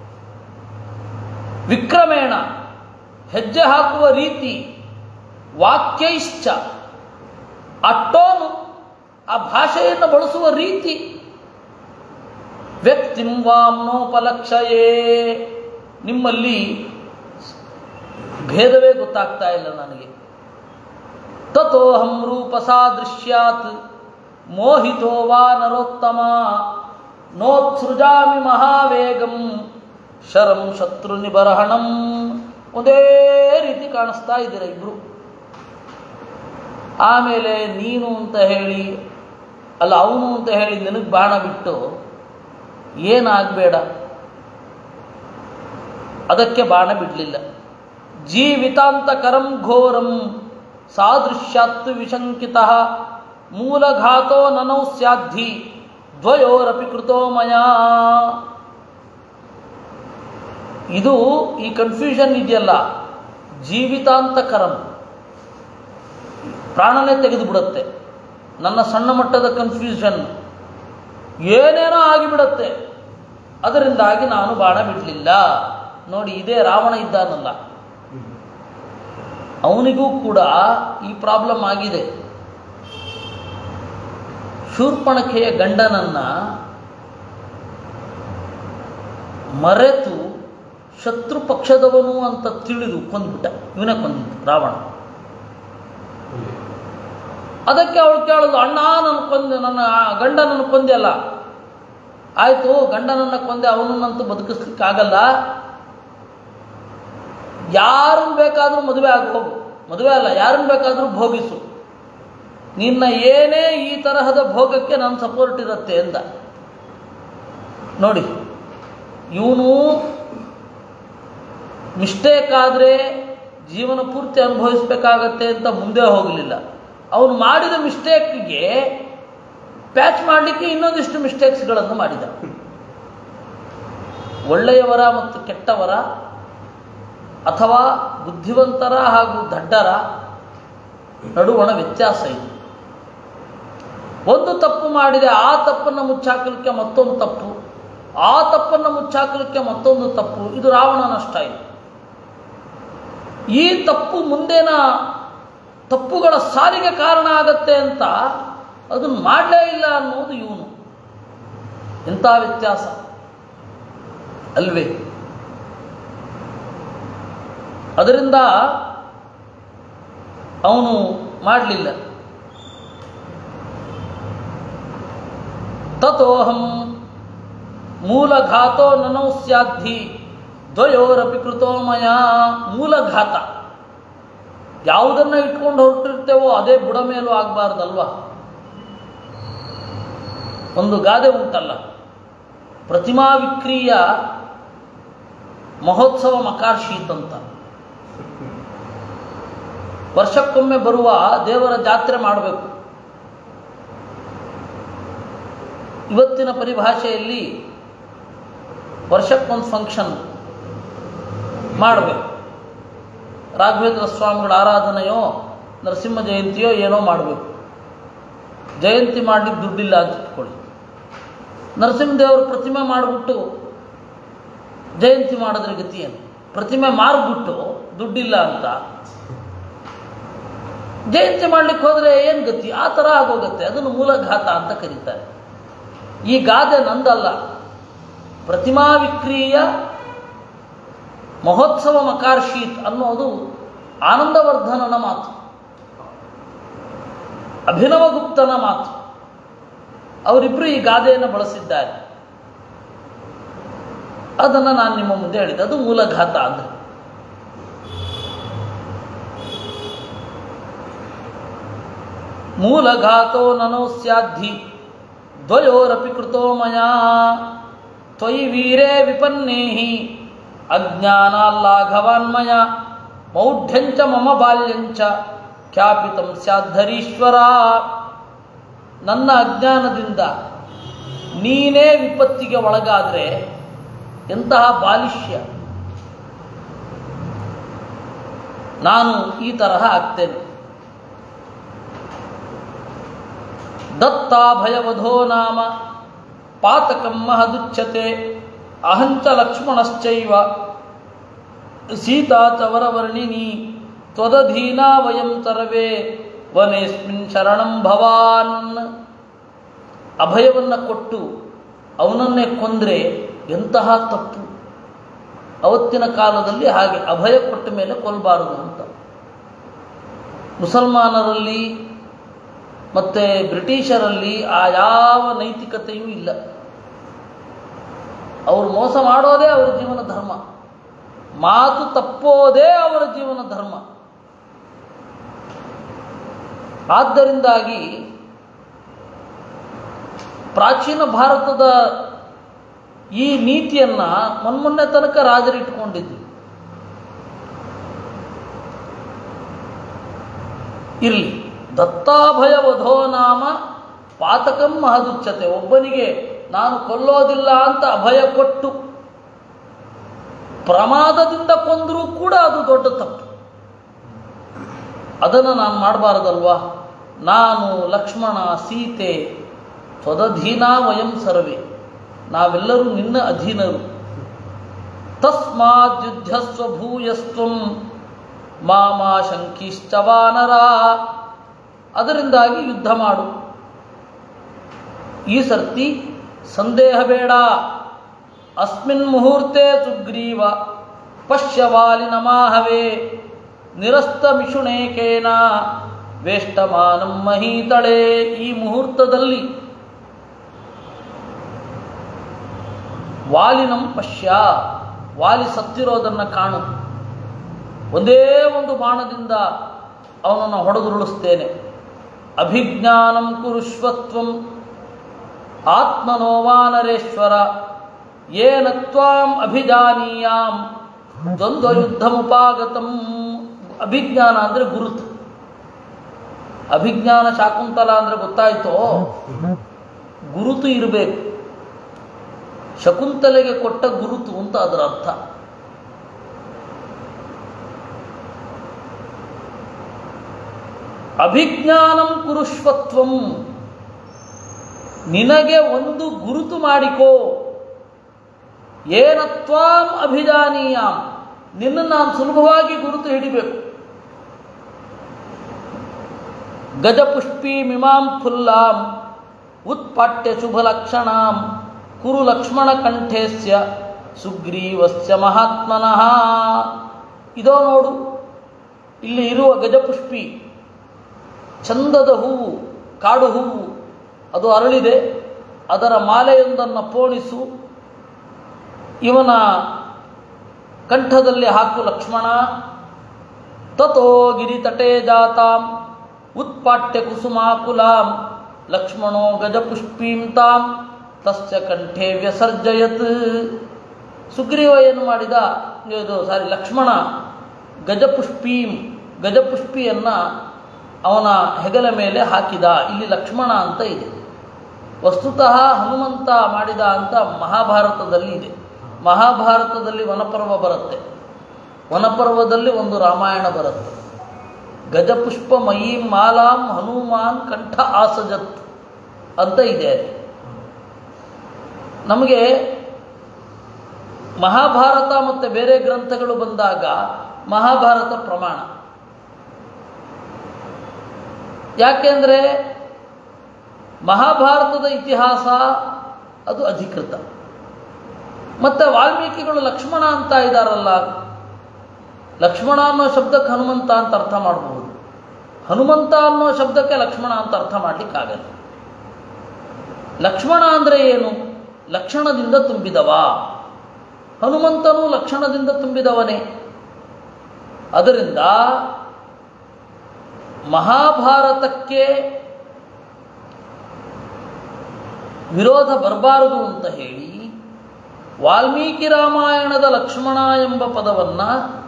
ವಿಕ್ರಮೇಣ ಹೆಜ್ಜೆ ಹಾಕುವ ರೀತಿ ವಾಕ್ಯೈಶ್ಚ ಆ ಟೋನು ಆ ಭಾಷೆಯನ್ನು ಬಳಸುವ ರೀತಿ ವ್ಯಕ್ತಿಂ ವಾಮ್ನೋಪಲಕ್ಷಯೇ ನಿಮ್ಮಲ್ಲಿ ಭೇದವೇ ಗೊತ್ತಾಗ್ತಾ ಇಲ್ಲ ನನಗೆ ತಥೋಹಂ ರೂಪ ಸಾದೃಶ್ಯಾತ್ ಮೋಹಿತೋ ವಾ ನರೋತ್ತಮ ನೋತ್ಸೃಜಾಮಿ ಮಹಾವೇಗಂ ಶರಂ ಶತ್ರು ನಿಬರಹಣಂ ಒಂದೇ ರೀತಿ ಕಾಣಿಸ್ತಾ ಇದ್ದೀರ ಇಬ್ರು ಆಮೇಲೆ ನೀನು ಅಂತ ಹೇಳಿ ಅಲ್ಲ ಅವನು ಅಂತ ಹೇಳಿ ನಿನಗೆ ಬಾಣ ಬಿಟ್ಟು ಏನಾಗಬೇಡ ಅದಕ್ಕೆ ಬಾಣ ಬಿಡಲಿಲ್ಲ ಜೀವಿತಾಂತಕರಂ ಘೋರಂ ಸಾದೃಶ್ಯಾತ್ತು ವಿಶಂಕಿತ ಮೂಲಘಾತೋ ನನೌ ಸ್ಯಾದ್ಧಿ ದ್ವಯೋರಪಿ ಕೃತೋ ಮಯಾ ಇದು ಈ ಕನ್ಫ್ಯೂಷನ್ ಇದೆಯಲ್ಲ ಜೀವಿತಾಂತಕರಂ ಪ್ರಾಣನೇ ತೆಗೆದು ಬಿಡುತ್ತೆ ನನ್ನ ಸಣ್ಣ ಮಟ್ಟದ ಕನ್ಫ್ಯೂಷನ್ ಏನೇನೋ ಆಗಿಬಿಡುತ್ತೆ ಅದರಿಂದಾಗಿ ನಾನು ಬಾಣ ಬಿಡಲಿಲ್ಲ ನೋಡಿ ಇದೇ ರಾವಣ ಇದ್ದಾನಲ್ಲ ಅವನಿಗೂ ಕೂಡ ಈ ಪ್ರಾಬ್ಲಮ್ ಆಗಿದೆ ಶೂರ್ಪಣಖೆಯ ಗಂಡನನ್ನ ಮರೆತು ಶತ್ರು ಪಕ್ಷದವನು ಅಂತ ತಿಳಿದು ಕೊಂದ್ಬಿಟ್ಟ ಇವನೇ ಕೊಂದಿದ್ದು ರಾವಣ ಅದಕ್ಕೆ ಅವಳು ಕೇಳೋದು ಅಣ್ಣ ನನ್ನ ಕೊಂದ ನನ್ನ ಗಂಡ ನನ್ನ ಕೊಂದೆಲ್ಲ ಆಯಿತು ಗಂಡನನ್ನು ಕೊಂದೆ ಅವನನ್ನಂತೂ ಬದುಕಿಸ್ಲಿಕ್ಕಾಗಲ್ಲ ಯಾರನ್ನು ಬೇಕಾದರೂ ಮದುವೆ ಆಗಿ ಹೋಗು ಮದುವೆ ಅಲ್ಲ ಯಾರನ್ನು ಬೇಕಾದರೂ ಭೋಗಿಸು ನಿನ್ನ ಏನೇ ಈ ತರಹದ ಭೋಗಕ್ಕೆ ನನ್ನ ಸಪೋರ್ಟ್ ಇರುತ್ತೆ ಎಂದ ನೋಡಿ ಇವನು ಮಿಸ್ಟೇಕ್ ಆದರೆ ಜೀವನ ಪೂರ್ತಿ ಅನುಭವಿಸ್ಬೇಕಾಗತ್ತೆ ಅಂತ ಮುಂದೆ ಹೋಗಲಿಲ್ಲ ಅವನು ಮಾಡಿದ ಮಿಸ್ಟೇಕ್ಗೆ ಪ್ಯಾಚ್ ಮಾಡಲಿಕ್ಕೆ ಇನ್ನೊಂದಿಷ್ಟು ಮಿಸ್ಟೇಕ್ಸ್ಗಳನ್ನು ಮಾಡಿದ ಒಳ್ಳೆಯವರ ಮತ್ತು ಕೆಟ್ಟವರ ಅಥವಾ ಬುದ್ಧಿವಂತರ ಹಾಗೂ ದಡ್ಡರ ನಡುವಣ ವ್ಯತ್ಯಾಸ ಇದೆ ಒಂದು ತಪ್ಪು ಮಾಡಿದೆ ಆ ತಪ್ಪನ್ನು ಮುಚ್ಚಾಕಲಿಕ್ಕೆ ಮತ್ತೊಂದು ತಪ್ಪು ಆ ತಪ್ಪನ್ನು ಮುಚ್ಚಾಕಲಿಕ್ಕೆ ಮತ್ತೊಂದು ತಪ್ಪು ಇದು ರಾವಣನ ಸ್ಟೈಲ್ ಈ ತಪ್ಪು ಮುಂದಿನ ತಪ್ಪುಗಳ ಸಾರಿಗೆ ಕಾರಣ ಆಗತ್ತೆ ಅಂತ ಅದನ್ನು ಮಾಡಲೇ ಇಲ್ಲ ಅನ್ನೋದು ಇವನು ಎಂಥ ವ್ಯತ್ಯಾಸ ಅಲ್ವೇ ಅದರಿಂದ ಅವನು ಮಾಡಲಿಲ್ಲ ತಥೋಹಂ ಮೂಲಘಾತೋ ನನೌ ಸ್ಯಾದ್ಧಿ ದ್ವಯೋರಪಿ ಕೃತೋ ಮಯ ಮೂಲಘಾತ ಯಾವುದನ್ನ ಇಟ್ಕೊಂಡು ಹೊರಟಿರ್ತೇವೋ ಅದೇ ಬುಡ ಮೇಲೂ ಆಗಬಾರ್ದಲ್ವಾ ಒಂದು ಗಾದೆ ಉಂಟಲ್ಲ ಪ್ರತಿಮಾ ವಿಕ್ರಿಯ ಮಹೋತ್ಸವ ಮಕಾರ್ಷೀತ್ ಅಂತ ವರ್ಷಕ್ಕೊಮ್ಮೆ ಬರುವ ದೇವರ ಜಾತ್ರೆ ಮಾಡಬೇಕು ಇವತ್ತಿನ ಪರಿಭಾಷೆಯಲ್ಲಿ ವರ್ಷಕ್ಕೊಂದು ಫಂಕ್ಷನ್ ಮಾಡಬೇಕು ರಾಘವೇಂದ್ರ ಸ್ವಾಮಿಗಳ ಆರಾಧನೆಯೋ ನರಸಿಂಹ ಜಯಂತಿಯೋ ಏನೋ ಮಾಡಬೇಕು ಜಯಂತಿ ಮಾಡಲಿಕ್ಕೆ ದುಡ್ಡಿಲ್ಲ ಅಂತ ಇಟ್ಕೊಳ್ಳಿ ನರಸಿಂಹದೇವ್ರ ಪ್ರತಿಮೆ ಮಾಡಿಬಿಟ್ಟು ಜಯಂತಿ ಮಾಡಿದ್ರೆ ಗತಿ ಏನು ಪ್ರತಿಮೆ ಮಾರ್ಬಿಟ್ಟು ದುಡ್ಡಿಲ್ಲ ಅಂತ ಜಯಂತಿ ಮಾಡ್ಲಿಕ್ಕೆ ಹೋದರೆ ಏನು ಗತಿ ಆ ಥರ ಆಗೋಗುತ್ತೆ ಅದನ್ನು ಮೂಲಘಾತ ಅಂತ ಕರೀತಾರೆ ಈ ಗಾದೆ ನಂದಲ್ಲ ಪ್ರತಿಮಾ ವಿಕ್ರಿಯ ಮಹೋತ್ಸವ ಮಕಾರ್ಷೀತ್ ಅನ್ನೋದು ಆನಂದವರ್ಧನನ ಮಾತು ಅಭಿನವಗುಪ್ತನ ಮಾತು ಅವರಿಬ್ಬರು ಈ ಗಾದೆಯನ್ನು ಬಳಸಿದ್ದಾರೆ ಅದನ್ನು ನಾನು ನಿಮ್ಮ ಮುಂದೆ ಹೇಳಿದೆ ಅದು ಮೂಲಘಾತ ಅಂದರೆ ಮೂಲಘಾತೋ ನನೋ ಸ್ಯಾಧಿ ದ್ವಯೋರಪಿ ಕೃತೋ ಮಯಾ ತ್ವಯಿ ವೀರೇ ವಿಪನ್ನೇಹಿ ಅಜ್ಞಾನಾಲ್ಲಾಘವಾನ್ಮಯ ಮೌಢ್ಯಂಚ ಮಮ ಬಾಲ್ಯಂಚ ಖ್ಯಾಪಿತಂ ಸ್ಯಾದ್ಧರೀಶ್ವರ ನನ್ನ ಅಜ್ಞಾನದಿಂದ ನೀನೇ ವಿಪತ್ತಿಗೆ ಒಳಗಾದರೆ ಎಂತಹ ಬಾಲಿಷ್ಯ ನಾನು ಈ ತರಹ ಆಗ್ತೇನೆ ದತ್ತಾಭಯವಧೋ ನಾಮ ಪಾತಕಂ ಮಹದುಚ್ಯತೆ ಅಹಂಚ ಲಕ್ಷ್ಮಣಶ್ಚೈವ ಸೀತಾ ಚ ವರವರ್ಣಿನಿ ತ್ವದಧೀನಾ ವಯಂ ಸರ್ವೇ ವನೇಸ್ಮಿನ್ ಶರಣಂ ಭವಾನ್ ಅಭಯವನ್ನು ಕೊಟ್ಟು ಅವನನ್ನೇ ಕೊಂದರೆ ಎಂತಹ ತಪ್ಪು ಅವತ್ತಿನ ಕಾಲದಲ್ಲಿ ಹಾಗೆ ಅಭಯ ಕೊಟ್ಟ ಮೇಲೆ ಕೊಲ್ಲಬಾರದು ಅಂತ ಮುಸಲ್ಮಾನರಲ್ಲಿ ಮತ್ತು ಬ್ರಿಟಿಷರಲ್ಲಿ ಆ ಯಾವ ನೈತಿಕತೆಯೂ ಇಲ್ಲ ಅವರು ಮೋಸ ಮಾಡೋದೇ ಅವರ ಜೀವನ ಧರ್ಮ ಮಾತು ತಪ್ಪೋದೇ ಅವರ ಜೀವನ ಧರ್ಮ ಆದ್ದರಿಂದಾಗಿ ಪ್ರಾಚೀನ ಭಾರತದ ಈ ನೀತಿಯನ್ನ ಮೊನ್ಮೊನ್ನೆ ತನಕ ರಾಜರಿಟ್ಕೊಂಡಿದ್ದು ಇರಲಿ ದತ್ತಾಭಯ ವಧೋ ನಾಮ ಪಾತಕಂ ಮಹದುಚ್ಯತೆ ಒಬ್ಬನಿಗೆ ನಾನು ಕೊಲ್ಲೋದಿಲ್ಲ ಅಂತ ಅಭಯ ಕೊಟ್ಟು ಪ್ರಮಾದದಿಂದ ಕೊಂದರೂ ಕೂಡ ಅದು ದೊಡ್ಡ ತಪ್ಪು ಅದನ್ನು ನಾನು ಮಾಡಬಾರದಲ್ವಾ ನಾನು ಲಕ್ಷ್ಮಣ ಸೀತೆ ತ್ವದಧೀನ ವಯಂ ಸರ್ವೇ ನಾವೆಲ್ಲರೂ ನಿನ್ನ ಅಧೀನರು ತಸ್ಮಾತ್ ಯುದ್ಧಸ್ವ ಭೂಯಸ್ತ್ವಂ ಮಾಮಾ ಶಂಕಿಶ್ಚ ವಾನರ ಅದರಿಂದಾಗಿ ಯುದ್ಧ ಮಾಡು ಈ ಸರ್ತಿ ಸಂದೇಹ ಬೇಡ ಅಸ್ಮಿನ್ ಮುಹೂರ್ತೆ ಸುಗ್ರೀವ ಪಶ್ಯವಾಲಿ ನಮಾಹವೇ ನಿರಸ್ತ ಮಿಷುಣೇಕೇನ ವೇಷ್ಟಮಾನಂ ಮಹೀತಳೆ ಈ ಮುಹೂರ್ತದಲ್ಲಿ ವಾಲಿನಂ ಪಶ್ಯ ವಾಲಿ ಸತ್ತಿರೋದನ್ನು ಕಾಣು ಒಂದೇ ಒಂದು ಬಾಣದಿಂದ ಅವನನ್ನು ಹೊಡೆದುರುಳಿಸ್ತೇನೆ ಅಭಿಜ್ಞಾನಂ ಕುರುಷ್ವತ್ವಂ ಆತ್ಮನೋವಾನರೇಶ್ವರ ಏನ ತ್ವಾಂ ಅಭಿಜಾನೀಯಾಂ ದ್ವಂದ್ವ ಯುದ್ಧಮುಪಾಗತಂ ಅಭಿಜ್ಞಾನ ಅಂದರೆ ಗುರುತು ಅಭಿಜ್ಞಾನ ಶಾಕುಂತಲ ಅಂದರೆ ಗೊತ್ತಾಯ್ತೋ ಗುರುತು ಇರಬೇಕು ಶಕುಂತಲೆಗೆ ಕೊಟ್ಟ ಗುರುತು ಅಂತ ಅದರ ಅರ್ಥ ಅಭಿಜ್ಞಾನಂ ಕುರುಷ್ವತ್ವಂ ನಿನಗೆ ಒಂದು ಗುರುತು ಮಾಡಿಕೋ ಏನತ್ವಾಂ ಅಭಿಜಾನೀಯಾಂ ನಿನ್ನ ನಾನು ಸುಲಭವಾಗಿ ಗುರುತು ಹಿಡಿಬೇಕು ಗಜಪುಷ್ಪಿ ಮಿಮಾಂ ಫುಲ್ಲಾಂ ಉತ್ಪಾಟ್ಯ ಶುಭಲಕ್ಷಣಾಂ ಕುರು ಲಕ್ಷ್ಮಣ ಕಂಠೇಸ್ಯ ಸುಗ್ರೀವಸ್ಯ ಮಹಾತ್ಮನಃ ಇದೋ ನೋಡು ಇಲ್ಲಿ ಇರುವ ಗಜಪುಷ್ಪಿ ಚಂದದ ಹೂವು ಕಾಡು ಹೂವು ಅದು ಅರಳಿದೆ ಅದರ ಮಾಲೆಯೊಂದನ್ನು ಪೋಣಿಸು ಇವನ ಕಂಠದಲ್ಲಿ ಹಾಕು ಲಕ್ಷ್ಮಣ ತಥೋ ಗಿರಿತಟೇ ಜಾತಾಂ ಉತ್ಪಾಟ್ಯ ಕುಸುಮಾಕುಲಾಂ ಲಕ್ಷ್ಮಣೋ ಗಜಪುಷ್ಪೀಂ ತಾಂ ತಸ್ಯ ಕಂಠೆ ವ್ಯಸರ್ಜಯತ್ ಸುಗ್ರೀವ ಏನು ಮಾಡಿದ ಇದು ಸಾರಿ ಲಕ್ಷ್ಮಣ ಗಜಪುಷ್ಪೀಂ ಗಜಪುಷ್ಪಿಯನ್ನು ಅವನ ಹೆಗಲ ಮೇಲೆ ಹಾಕಿದ ಇಲ್ಲಿ ಲಕ್ಷ್ಮಣ ಅಂತ ಇದೆ ವಸ್ತುತಃ ಹನುಮಂತ ಮಾಡಿದ ಅಂತ ಮಹಾಭಾರತದಲ್ಲಿ ಇದೆ ಮಹಾಭಾರತದಲ್ಲಿ ವನಪರ್ವ ಬರುತ್ತೆ ವನಪರ್ವದಲ್ಲಿ ಒಂದು ರಾಮಾಯಣ ಬರುತ್ತೆ ಗಜಪುಷ್ಪ ಮಯೀ ಮಾಲಾಂ ಹನುಮಾನ್ ಕಂಠ ಆಸಜತ್ ಅಂತ ಇದೆ ನಮಗೆ ಮಹಾಭಾರತ ಮತ್ತು ಬೇರೆ ಗ್ರಂಥಗಳು ಬಂದಾಗ ಮಹಾಭಾರತ ಪ್ರಮಾಣ ಯಾಕೆಂದರೆ ಮಹಾಭಾರತದ ಇತಿಹಾಸ ಅದು ಅಧಿಕೃತ ಮತ್ತು ವಾಲ್ಮೀಕಿಗಳು ಲಕ್ಷ್ಮಣ ಅಂತ ಇದ್ದಾರಲ್ಲ ಲಕ್ಷ್ಮಣ ಅನ್ನೋ ಶಬ್ದಕ್ಕೆ ಹನುಮಂತ ಅಂತ ಅರ್ಥ ಮಾಡಬಹುದು ಹನುಮಂತ ಅನ್ನೋ ಶಬ್ದಕ್ಕೆ ಲಕ್ಷ್ಮಣ ಅಂತ ಅರ್ಥ ಮಾಡಲಿಕ್ಕಾಗಲ್ಲ ಲಕ್ಷ್ಮಣ ಅಂದರೆ ಏನು ಲಕ್ಷಣದಿಂದ ತುಂಬಿದವ ಹನುಮಂತನು ಲಕ್ಷಣದಿಂದ ತುಂಬಿದವನೇ ಅದರಿಂದ ಮಹಾಭಾರತಕ್ಕೆ ವಿರೋಧ ಬರಬಾರದು ಅಂತ ಹೇಳಿ ವಾಲ್ಮೀಕಿ ರಾಮಾಯಣದ ಲಕ್ಷ್ಮಣ ಎಂಬ ಪದವನ್ನು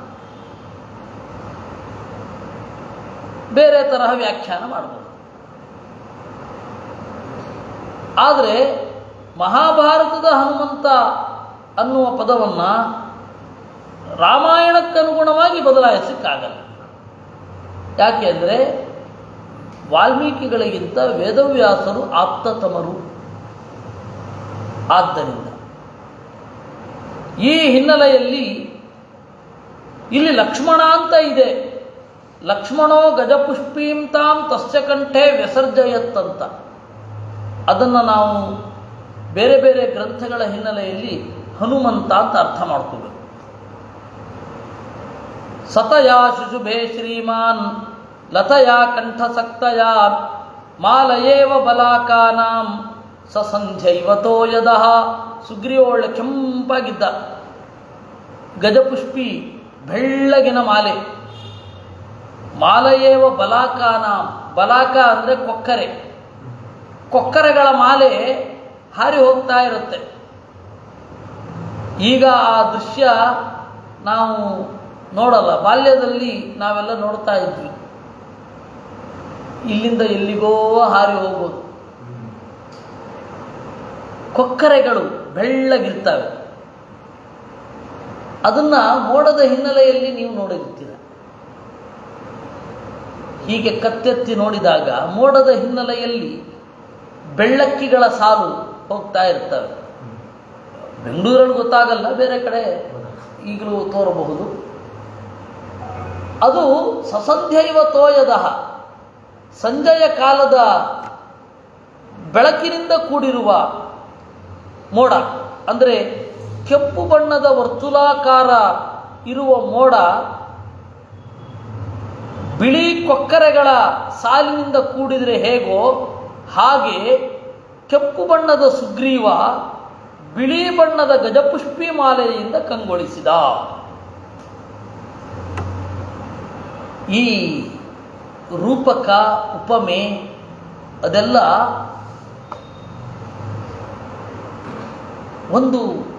ಬೇರೆ ತರಹ ವ್ಯಾಖ್ಯಾನ ಮಾಡಬಹುದು ಆದರೆ ಮಹಾಭಾರತದ ಹನುಮಂತ ಅನ್ನುವ ಪದವನ್ನು ರಾಮಾಯಣಕ್ಕನುಗುಣವಾಗಿ ಬದಲಾಯಿಸಕ್ಕಾಗಲ್ಲ ಯಾಕೆ ಅಂದರೆ ವಾಲ್ಮೀಕಿಗಳಿಗಿಂತ ವೇದವ್ಯಾಸರು ಆಪ್ತತಮರು ಆದ್ದರಿಂದ ಈ ಹಿನ್ನೆಲೆಯಲ್ಲಿ ಇಲ್ಲಿ ಲಕ್ಷ್ಮಣ ಅಂತ ಇದೆ ಲಕ್ಷ್ಮಣೋ ಗಜಪುಷ್ಪೀಂ ತಾಂ ತಸ್ಯ ಕಂಠೆ ವ್ಯಸರ್ಜಯತ್ ಅಂತ ಅದನ್ನು ನಾವು ಬೇರೆ ಬೇರೆ ಗ್ರಂಥಗಳ ಹಿನ್ನೆಲೆಯಲ್ಲಿ ಹನುಮಂತ ಅಂತ ಅರ್ಥ ಮಾಡ್ಕೋಬೇಕು ಸತಯಾ ಶುಶುಭೆ ಶ್ರೀಮಾನ್ ಲತಯಾ ಕಂಠಸಕ್ತಯಾ ಮಾಲಯೇವ ಬಲಾಕಾನಾಂ ಸಸಂಧ್ಯೈವತೋ ಯದಃ ಸುಗ್ರೀವ ಒಳ್ಳೆ ಕೆಂಪಾಗಿದ್ದ ಗಜಪುಷ್ಪಿ ಬೆಳ್ಳಗಿನ ಮಾಲೆ ಮಾಲೆಯೇವ ಬಲಾಕಾನ ಬಲಾಕ ಅಂದರೆ ಕೊಕ್ಕರೆ ಕೊಕ್ಕರೆಗಳ ಮಾಲೆ ಹಾರಿ ಹೋಗ್ತಾ ಇರುತ್ತೆ ಈಗ ಆ ದೃಶ್ಯ ನಾವು ನೋಡಲ್ಲ ಬಾಲ್ಯದಲ್ಲಿ ನಾವೆಲ್ಲ ನೋಡ್ತಾ ಇದ್ವಿ ಇಲ್ಲಿಂದ ಎಲ್ಲಿಗೋ ಹಾರಿ ಹೋಗೋದು ಕೊಕ್ಕರೆಗಳು ಬೆಳ್ಳಗಿರ್ತವೆ ಅದನ್ನ ಮೋಡದ ಹಿನ್ನೆಲೆಯಲ್ಲಿ ನೀವು ನೋಡಿರ್ತೀರ ಹೀಗೆ ಕತ್ತೆತ್ತಿ ನೋಡಿದಾಗ ಮೋಡದ ಹಿನ್ನೆಲೆಯಲ್ಲಿ ಬೆಳ್ಳಕ್ಕಿಗಳ ಸಾಲು ಹೋಗ್ತಾ ಇರ್ತವೆ ಬೆಂಗಳೂರಲ್ಲಿ ಗೊತ್ತಾಗಲ್ಲ ಬೇರೆ ಕಡೆ ಈಗಲೂ ತೋರಬಹುದು ಅದು ಸಸಂಧ್ಯೈವ ತೋಯದಹ ಸಂಜೆಯ ಕಾಲದ ಬೆಳಕಿನಿಂದ ಕೂಡಿರುವ ಮೋಡ ಅಂದರೆ ಕೆಂಪು ಬಣ್ಣದ ವರ್ತುಲಾಕಾರ ಇರುವ ಮೋಡ ಬಿಳಿ ಕೊಕ್ಕರೆಗಳ ಸಾಲಿನಿಂದ ಕೂಡಿದರೆ ಹೇಗೋ ಹಾಗೆ ಕೆಂಪು ಬಣ್ಣದ ಸುಗ್ರೀವ ಬಿಳಿ ಬಣ್ಣದ ಗಜಪುಷ್ಪಿ ಮಾಲೆಯಿಂದ ಕಂಗೊಳಿಸಿದ ಈ ರೂಪಕ ಉಪಮೆ ಅದೆಲ್ಲ ಒಂದು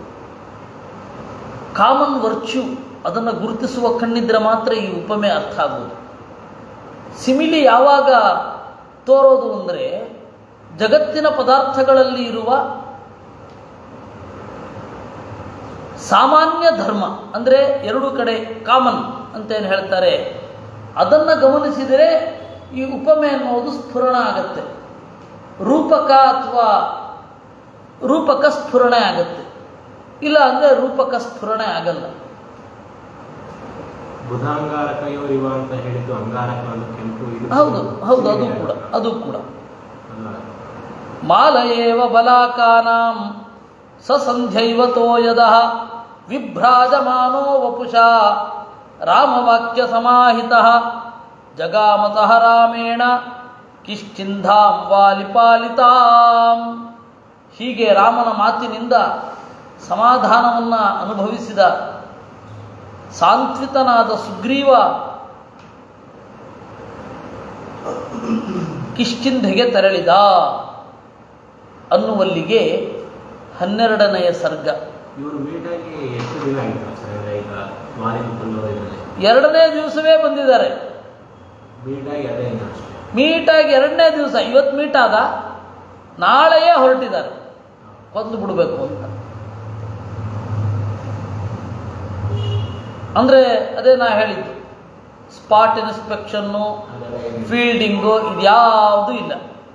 ಕಾಮನ್ ವರ್ಚ್ಯೂ ಅದನ್ನು ಗುರುತಿಸುವ ಕಣ್ಣಿದ್ರೆ ಮಾತ್ರ ಈ ಉಪಮೆ ಅರ್ಥ ಆಗುವುದು ಸಿಮಿಲಿ ಯಾವಾಗ ತೋರೋದು ಅಂದರೆ ಜಗತ್ತಿನ ಪದಾರ್ಥಗಳಲ್ಲಿ ಇರುವ ಸಾಮಾನ್ಯ ಧರ್ಮ ಅಂದರೆ ಎರಡು ಕಡೆ ಕಾಮನ್ ಅಂತ ಏನು ಹೇಳ್ತಾರೆ ಅದನ್ನು ಗಮನಿಸಿದರೆ ಈ ಉಪಮೆ ಅನ್ನೋದು ಸ್ಫುರಣ ಆಗತ್ತೆ ರೂಪಕ ಅಥವಾ ರೂಪಕ ಸ್ಫುರಣೆ ಆಗತ್ತೆ ಇಲ್ಲ ಅಂದರೆ ರೂಪಕ ಸ್ಫುರಣೆ ಆಗಲ್ಲ ಬುಧಾಂಗಾರಕ ಇವರಿವ ಅಂತ ಹೇಳಿದ್ದು ಅಂಗಾರಕ ಒಂದು ಕೆಂಪು ಇದು ಹೌದು ಹೌದು ಅದು ಕೂಡ ಅದು ಕೂಡ ಅಂಗಾರಕ. ಮಾಲಯೇವ ಬಲಾಕಾನಾಂ ಸಸಂಧ್ಯೈವ ತೋಯದಃ ವಿಭ್ರಾಜಮಾನೋ ವಪುಷಾ ರಾಮವಾಕ್ಯ ಸಮಾಹಿತಃ ಜಗಾಮತಃ ರಾಮೇಣ ಕಿಷ್ಕಿಂಧಾಂ ವಾಲಿಪಾಲಿತಾಂ ಹೀಗೆ ರಾಮನ ಮಾತಿನಿಂದ ಸಮಾಧಾನವನ್ನು ಅನುಭವಿಸಿದ ಸಾಂತ್ವಿತನಾದ ಸುಗ್ರೀವ ಕಿಷ್ಕಿಂಧೆಗೆ ತೆರಳಿದ ಅನ್ನುವಲ್ಲಿಗೆ ಹನ್ನೆರಡನೆಯ ಸರ್ಗ ಇವರು ಮೀಟ್ ಆಗಿ ಎಷ್ಟು ದಿನ ಆಗಿತ್ತು ಸರ್ ಅಂದ್ರೆ ಈಗ ಮಾಲಿನ ಇದರಲ್ಲಿ ಎರಡನೇ ದಿವಸವೇ ಬಂದಿದ್ದಾರೆ ಮೀಟ್ ಆಗಿ ಅದೇ ದಿನ ಅಷ್ಟೇ ಮೀಟಾಗಿ ಎರಡನೇ ದಿವಸ ಇವತ್ತು ಮೀಟ್ ಆದ ನಾಳೆಯೇ ಹೊರಟಿದ್ದಾರೆ ಕೊಂದು ಬಿಡಬೇಕು ಅಂತ ಅಂದರೆ ಅದೇ ನಾ ಹೇಳಿದ್ದು ಸ್ಪಾಟ್ ಇನ್ಸ್ಪೆಕ್ಷನ್ನು ಅದರ ಫೀಲ್ಡಿಂಗು ಇದ್ಯಾವುದೂ ಇಲ್ಲ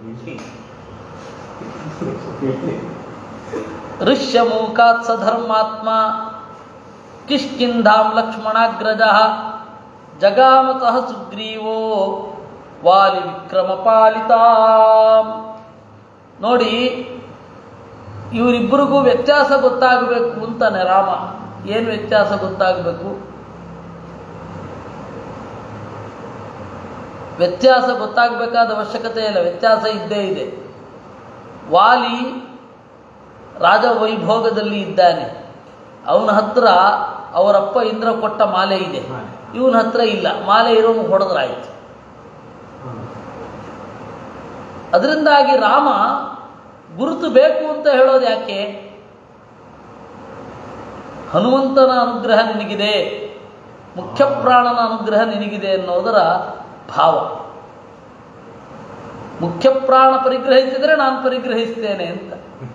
ಋಷ್ಯಮೂಕಾತ್ ಸ ಧರ್ಮಾತ್ಮ ಕಿಷ್ಕಿಂಧಾಂ ಲಕ್ಷ್ಮಣಾಗ್ರಜ ಜಗಾಮತಃ ಸುಗ್ರೀವೋ ವಾಲಿ ವಿಕ್ರಮ ಪಾಲಿತಾಂ ನೋಡಿ ಇವರಿಬ್ಬರಿಗೂ ವ್ಯತ್ಯಾಸ ಗೊತ್ತಾಗಬೇಕು ಅಂತಾನೆ ರಾಮ ಏನು ವ್ಯತ್ಯಾಸ ಗೊತ್ತಾಗಬೇಕು ವ್ಯತ್ಯಾಸ ಗೊತ್ತಾಗಬೇಕಾದ ಅವಶ್ಯಕತೆ ಇಲ್ಲ ವ್ಯತ್ಯಾಸ ಇದ್ದೇ ಇದೆ ವಾಲಿ ರಾಜ ವೈಭೋಗದಲ್ಲಿ ಇದ್ದಾನೆ ಅವನ ಹತ್ರ ಅವರಪ್ಪ ಇಂದ್ರ ಕೊಟ್ಟ ಮಾಲೆ ಇದೆ ಮಾಲೆ. ಇವನ ಹತ್ರ ಇಲ್ಲ ಮಾಲೆ ಇರೋನು ಹೊಡೆದ್ರಾಯ್ತು ಅದರಿಂದಾಗಿ ರಾಮ ಗುರುತು ಬೇಕು ಅಂತ ಹೇಳೋದು ಯಾಕೆ ಹನುಮಂತನ ಅನುಗ್ರಹ ನಿನಗಿದೆ ಮುಖ್ಯ ಪ್ರಾಣನ ಅನುಗ್ರಹ ನಿನಗಿದೆ ಅನ್ನೋದರ ಭಾವ ಮುಖ್ಯ ಪ್ರಾಣ ಪರಿಗ್ರಹಿಸಿದರೆ ನಾನು ಪರಿಗ್ರಹಿಸ್ತೇನೆ ಅಂತ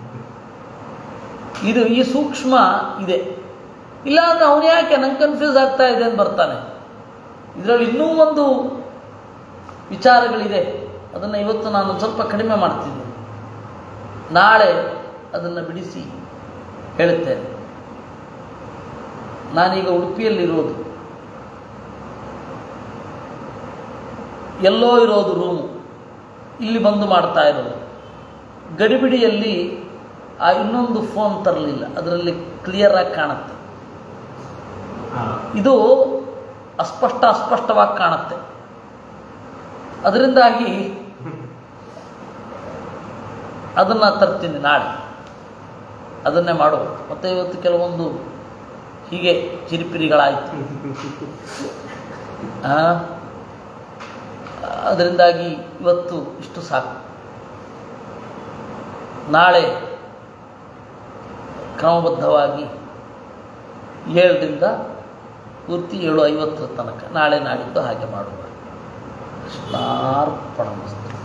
ಇದು ಈ ಸೂಕ್ಷ್ಮ ಇದೆ ಇಲ್ಲ ಅಂದ್ರೆ ಅವನು ಯಾಕೆ ನಂಗೆ ಕನ್ಫ್ಯೂಸ್ ಆಗ್ತಾ ಇದೆ ಅಂತ ಬರ್ತಾನೆ ಇದರಲ್ಲಿ ಇನ್ನೂ ಒಂದು ವಿಚಾರಗಳಿದೆ ಅದನ್ನು ಇವತ್ತು ನಾನು ಸ್ವಲ್ಪ ಕಡಿಮೆ ಮಾಡ್ತೀನಿ ನಾಳೆ ಅದನ್ನು ಬಿಡಿಸಿ ಹೇಳುತ್ತೇನೆ ನಾನೀಗ ಉಡುಪಿಯಲ್ಲಿರೋದು ಎಲ್ಲೋ ಇರೋದು ರೂಮು ಇಲ್ಲಿ ಬಂದು ಮಾಡ್ತಾ ಇರೋದು ಗಡಿಬಿಡಿಯಲ್ಲಿ ಆ ಇನ್ನೊಂದು ಫೋನ್ ತರಲಿಲ್ಲ ಅದರಲ್ಲಿ ಕ್ಲಿಯರಾಗಿ ಕಾಣುತ್ತೆ ಇದು ಅಸ್ಪಷ್ಟ ಅಸ್ಪಷ್ಟವಾಗಿ ಕಾಣುತ್ತೆ ಅದರಿಂದಾಗಿ ಅದನ್ನು ತರ್ತೀನಿ ನಾಳೆ ಅದನ್ನೇ ಮಾಡುವ ಮತ್ತು ಇವತ್ತು ಕೆಲವೊಂದು ಹೀಗೆ ಚಿರಿಪಿರಿಗಳಾಯಿತು ಆ, ಅದರಿಂದಾಗಿ ಇವತ್ತು ಇಷ್ಟು ಸಾಕು ನಾಳೆ ಕ್ರಮಬದ್ಧವಾಗಿ ಏಳರಿಂದ ಪೂರ್ತಿ ಏಳು ಐವತ್ತರ ತನಕ ನಾಳೆ ನಾಡಿದ್ದು ಹಾಗೆ ಮಾಡುವ ಕೃಷ್ಣಾರ್ಪಣ